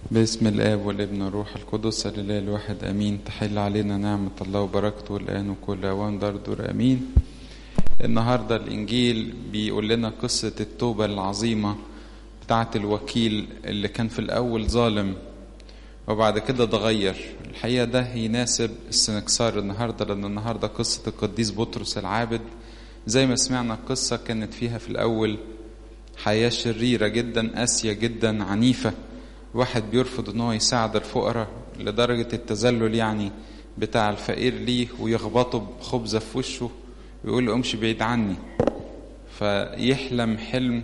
باسم الآب والابن والروح القدس الإله الواحد أمين تحل علينا نعمة الله وبركته الآن وكل أوان دردر أمين النهاردة الإنجيل بيقول لنا قصة التوبة العظيمة بتاعة الوكيل اللي كان في الأول ظالم وبعد كده اتغير الحقيقة ده يناسب السنكسار النهاردة لأن النهاردة قصة القديس بطرس العابد زي ما سمعنا القصة كانت فيها في الأول حياة شريرة جدا قاسية جدا عنيفة واحد بيرفض ان هو يساعد الفقراء لدرجة التذلل يعني بتاع الفقير ليه ويخبطه بخبزة في وشه ويقول له امشي بعيد عني فيحلم حلم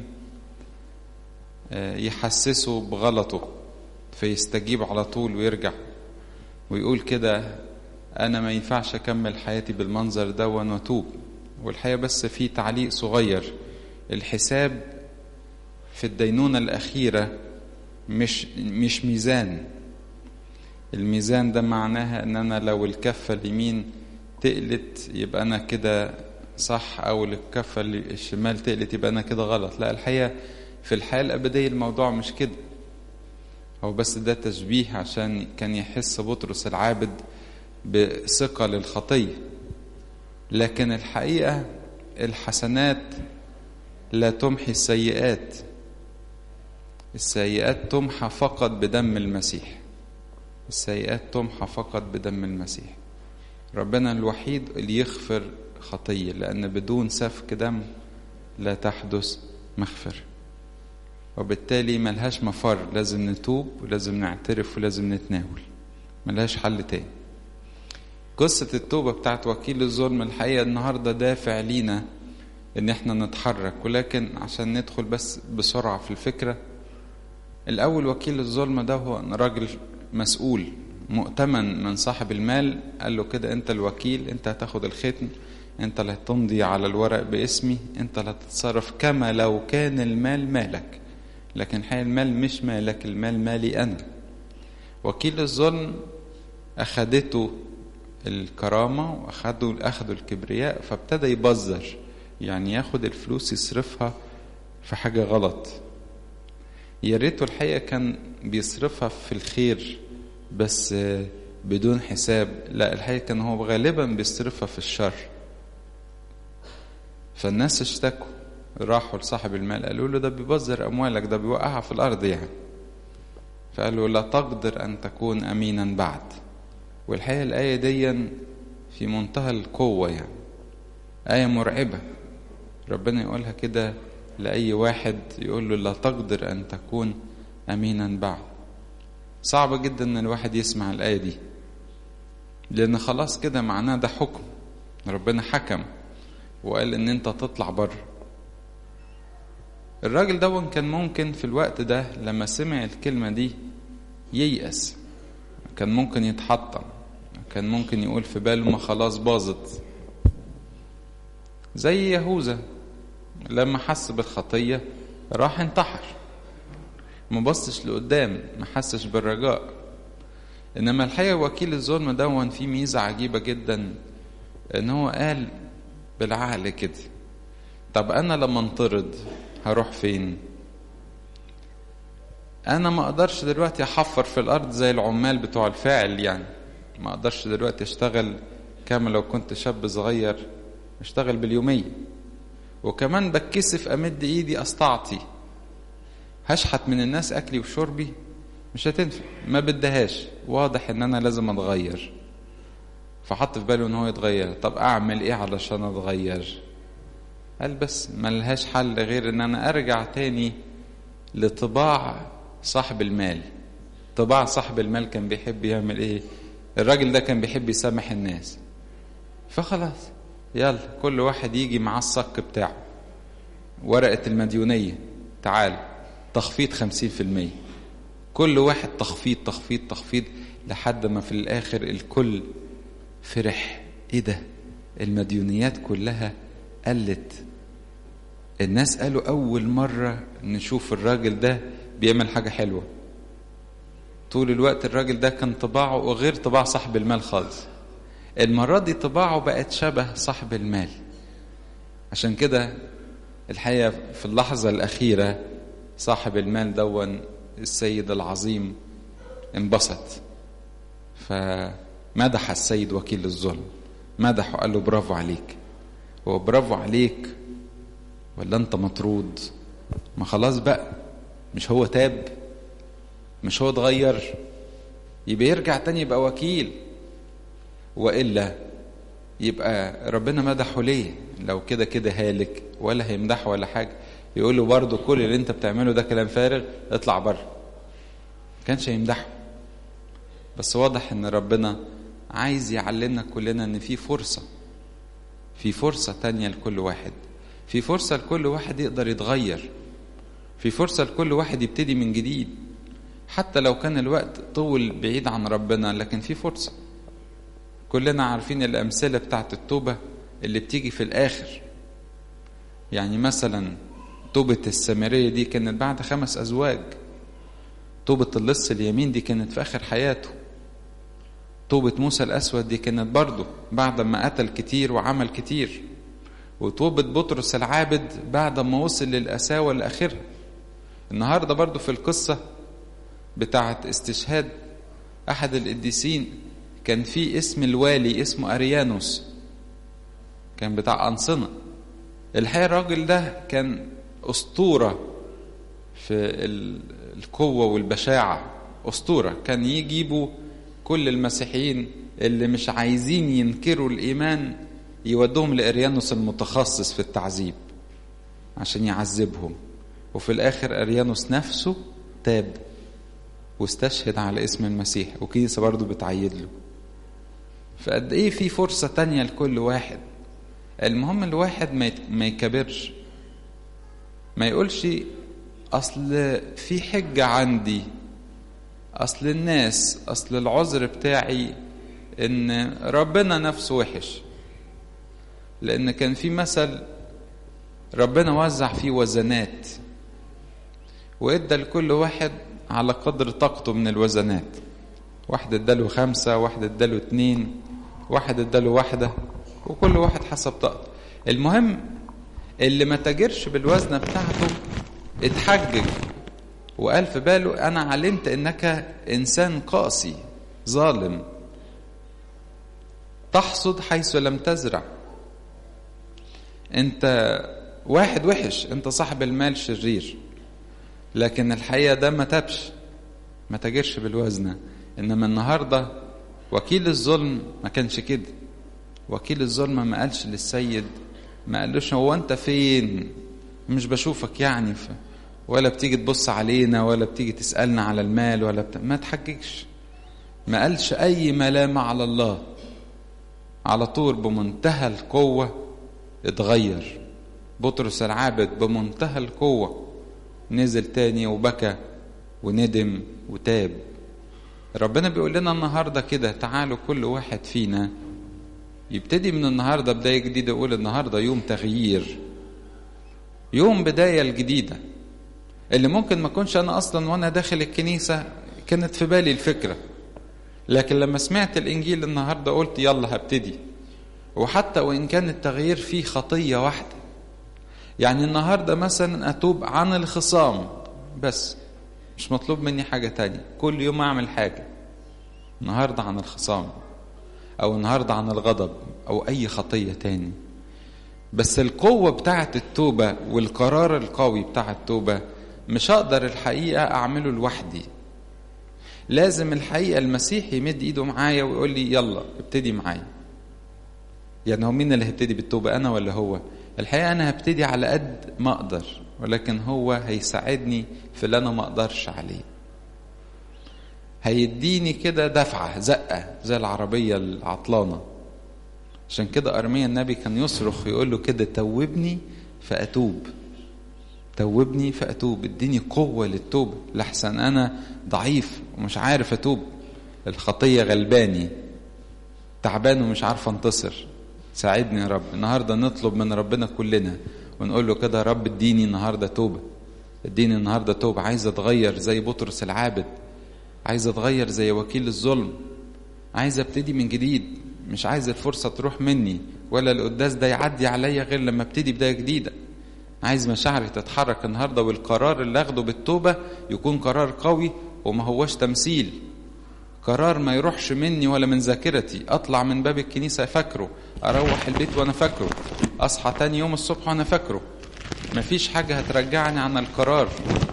يحسسه بغلطه فيستجيب على طول ويرجع ويقول كده انا ما ينفعش اكمل حياتي بالمنظر ده واتوب والحقيقة بس في تعليق صغير الحساب في الدينونة الأخيرة مش مش ميزان الميزان ده معناها ان انا لو الكفه اليمين تقلت يبقى انا كده صح او الكفه الشمال تقلت يبقى انا كده غلط لا الحقيقه في الحياه الابديه الموضوع مش كده هو بس ده تشبيه عشان كان يحس بطرس العابد بثقه للخطيه لكن الحقيقه الحسنات لا تمحي السيئات السيئات تمحى فقط بدم المسيح السيئات تمحى فقط بدم المسيح ربنا الوحيد اللي يغفر خطية لأن بدون سفك دم لا تحدث مغفر وبالتالي ملهاش مفر لازم نتوب ولازم نعترف ولازم نتناول ملهاش حل تاني قصة التوبة بتاعت وكيل الظلم الحقيقة النهاردة دافع لينا ان احنا نتحرك ولكن عشان ندخل بس بسرعة في الفكرة الأول وكيل الظلم ده هو راجل مسؤول مؤتمن من صاحب المال قال له كده أنت الوكيل أنت هتاخد الختم أنت اللي هتمضي على الورق باسمي أنت اللي هتتصرف كما لو كان المال مالك لكن حقيقة المال مش مالك المال مالي أنا وكيل الظلم أخدته الكرامة وأخدوا أخدوا الكبرياء فابتدى يبذر يعني ياخد الفلوس يصرفها في حاجة غلط يا ريته الحقيقة كان بيصرفها في الخير بس بدون حساب لا الحقيقة كان هو غالبا بيصرفها في الشر فالناس اشتكوا راحوا لصاحب المال قالوا له ده بيبذر أموالك ده بيوقعها في الأرض يعني فقالوا لا تقدر أن تكون أمينا بعد والحقيقة الآية دي في منتهى القوة يعني آية مرعبة ربنا يقولها كده لأي واحد يقول له لا تقدر أن تكون أمينا بعد صعب جدا أن الواحد يسمع الآية دي لأن خلاص كده معناه ده حكم ربنا حكم وقال أن أنت تطلع بره الراجل ده كان ممكن في الوقت ده لما سمع الكلمة دي ييأس كان ممكن يتحطم كان ممكن يقول في باله ما خلاص باظت زي يهوذا لما حس بالخطية راح انتحر ما بصش لقدام ما حسش بالرجاء انما الحقيقة وكيل الظلم دون فيه ميزة عجيبة جدا ان هو قال بالعقل كده طب انا لما انطرد هروح فين انا ما اقدرش دلوقتي احفر في الارض زي العمال بتوع الفاعل يعني ما اقدرش دلوقتي اشتغل كما لو كنت شاب صغير اشتغل باليوميه وكمان بتكسف امد ايدي استعطي هشحت من الناس اكلي وشربي مش هتنفع ما بدهاش واضح ان انا لازم اتغير فحط في باله ان هو يتغير طب اعمل ايه علشان اتغير قال بس ملهاش حل غير ان انا ارجع تاني لطباع صاحب المال طباع صاحب المال كان بيحب يعمل ايه الراجل ده كان بيحب يسامح الناس فخلاص يلا كل واحد يجي معاه الصك بتاعه ورقة المديونية تعال تخفيض خمسين في المية كل واحد تخفيض تخفيض تخفيض لحد ما في الآخر الكل فرح ايه ده المديونيات كلها قلت الناس قالوا أول مرة نشوف الراجل ده بيعمل حاجة حلوة طول الوقت الراجل ده كان طباعه غير طباع صاحب المال خالص المرة دي طباعه بقت شبه صاحب المال عشان كده الحقيقة في اللحظة الأخيرة صاحب المال دون السيد العظيم انبسط فمدح السيد وكيل الظلم مدحه قال له برافو عليك هو برافو عليك ولا انت مطرود ما خلاص بقى مش هو تاب مش هو اتغير يبقى يرجع تاني يبقى وكيل والا يبقى ربنا مدحه ليه لو كده كده هالك ولا هيمدحه ولا حاجه يقول له برضه كل اللي انت بتعمله ده كلام فارغ اطلع بره كانش هيمدحه بس واضح ان ربنا عايز يعلمنا كلنا ان في فرصه في فرصه تانية لكل واحد في فرصه لكل واحد يقدر يتغير في فرصه لكل واحد يبتدي من جديد حتى لو كان الوقت طول بعيد عن ربنا لكن في فرصه كلنا عارفين الامثله بتاعت التوبه اللي بتيجي في الاخر يعني مثلا توبة السامرية دي كانت بعد خمس أزواج توبة اللص اليمين دي كانت في آخر حياته توبة موسى الأسود دي كانت برضه بعد ما قتل كتير وعمل كتير وتوبة بطرس العابد بعد ما وصل للأساوة لآخرها النهاردة برضه في القصة بتاعت استشهاد أحد القديسين كان في اسم الوالي اسمه أريانوس كان بتاع أنصنة الحقيقة الراجل ده كان أسطورة في القوة والبشاعة أسطورة كان يجيبوا كل المسيحيين اللي مش عايزين ينكروا الإيمان يودوهم لأريانوس المتخصص في التعذيب عشان يعذبهم وفي الآخر أريانوس نفسه تاب واستشهد على اسم المسيح وكنيسة برضه بتعيد له فقد إيه في فرصة تانية لكل واحد المهم الواحد ما يكبرش ما يقولش اصل في حجة عندي اصل الناس اصل العذر بتاعي ان ربنا نفسه وحش لان كان في مثل ربنا وزع فيه وزنات وادى لكل واحد على قدر طاقته من الوزنات واحد اداله خمسة واحد اداله اتنين واحد اداله واحدة وكل واحد حسب طاقته المهم اللي ما تاجرش بالوزنة بتاعته اتحجج وقال في باله أنا علمت إنك إنسان قاسي ظالم تحصد حيث لم تزرع أنت واحد وحش أنت صاحب المال شرير لكن الحقيقة ده ما تبش ما تاجرش بالوزنة إنما النهاردة وكيل الظلم ما كانش كده وكيل الظلم ما قالش للسيد ما قالوش هو انت فين مش بشوفك يعني ف... ولا بتيجي تبص علينا ولا بتيجي تسألنا على المال ولا بت... ما تحججش ما قالش أي ملامة على الله على طول بمنتهى القوة اتغير بطرس العابد بمنتهى القوة نزل تاني وبكى وندم وتاب ربنا بيقول لنا النهارده كده تعالوا كل واحد فينا يبتدي من النهارده بدايه جديده يقول النهارده يوم تغيير يوم بدايه الجديده اللي ممكن ما اكونش انا اصلا وانا داخل الكنيسه كانت في بالي الفكره لكن لما سمعت الانجيل النهارده قلت يلا هبتدي وحتى وان كان التغيير فيه خطيه واحده يعني النهارده مثلا اتوب عن الخصام بس مش مطلوب مني حاجه تانية كل يوم اعمل حاجه النهارده عن الخصام او النهارده عن الغضب او اي خطيه تاني بس القوه بتاعه التوبه والقرار القوي بتاع التوبه مش هقدر الحقيقه اعمله لوحدي لازم الحقيقه المسيح يمد ايده معايا ويقول لي يلا ابتدي معايا يعني هو مين اللي هيبتدي بالتوبه انا ولا هو الحقيقه انا هبتدي على قد ما اقدر ولكن هو هيساعدني في اللي انا ما اقدرش عليه هيديني كده دفعة زقة زي العربية العطلانة عشان كده أرميا النبي كان يصرخ يقول له كده توبني فأتوب توبني فأتوب اديني قوة للتوبة لحسن أنا ضعيف ومش عارف أتوب الخطية غلباني تعبان ومش عارف انتصر ساعدني يا رب النهاردة نطلب من ربنا كلنا ونقول له كده يا رب اديني النهاردة توبة اديني النهاردة توبة عايز اتغير زي بطرس العابد عايز اتغير زي وكيل الظلم عايز ابتدي من جديد مش عايز الفرصة تروح مني ولا القداس ده يعدي عليا غير لما ابتدي بداية جديدة عايز مشاعري تتحرك النهارده والقرار اللي اخده بالتوبة يكون قرار قوي وما هوش تمثيل قرار ما يروحش مني ولا من ذاكرتي اطلع من باب الكنيسة فاكره اروح البيت وانا فاكره اصحى تاني يوم الصبح وانا فاكره مفيش حاجة هترجعني عن القرار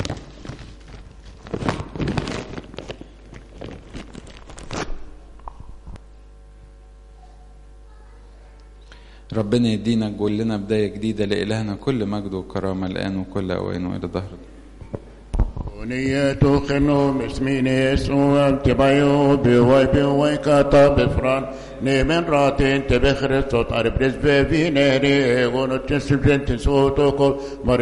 ربنا يدينا يقول لنا بداية جديدة لإلهنا كل مجد وكرامة الآن وكل أوان وإلى ظهر ونية خنو مسمين يسوع تبايو بواي بواي كاتا بفران نيمن راتين تبخر صوت عرب رزبي في نهري ونتسبين تسوتوكو